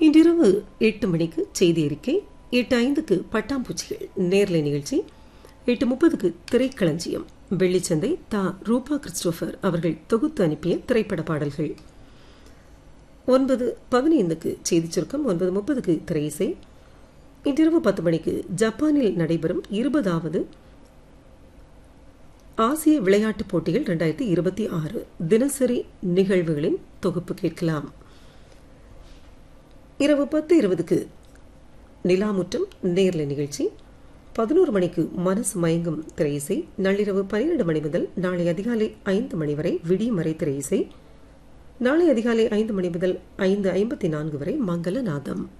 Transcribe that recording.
இன்றிரவு எட்டு மணிக்கு செய்தி அறிக்கை எட்டு ஐந்துக்கு பட்டாம்பூச்சிகள் நேர்லை நிகழ்ச்சி எட்டு முப்பதுக்கு திரைக்களஞ்சியம் வெள்ளிச்சந்தை தா ரூபா கிறிஸ்டோபர் அவர்கள் தொகுத்து அனுப்பிய திரைப்பட பாடல்கள் ஒன்பது பதினைந்துக்கு செய்திச் சுருக்கம் ஒன்பது முப்பதுக்கு திரையிசை இன்றிரவு பத்து மணிக்கு ஜப்பானில் நடைபெறும் இருபதாவது ஆசிய விளையாட்டுப் போட்டிகள் இரண்டாயிரத்தி இருபத்தி ஆறு தினசரி நிகழ்வுகளின் தொகுப்பு கேட்கலாம் இரவு பத்து இருபதுக்கு நிலாமுற்றம் நேர்ல நிகழ்ச்சி பதினோரு மணிக்கு மனசு மயங்கும் திரையிசை நள்ளிரவு பன்னிரண்டு மணி முதல் நாளை அதிகாலை ஐந்து மணி வரை விடியும் வரை திரையிசை நாளை அதிகாலை ஐந்து மணி முதல் ஐந்து ஐம்பத்தி நான்கு வரை மங்கள நாதம்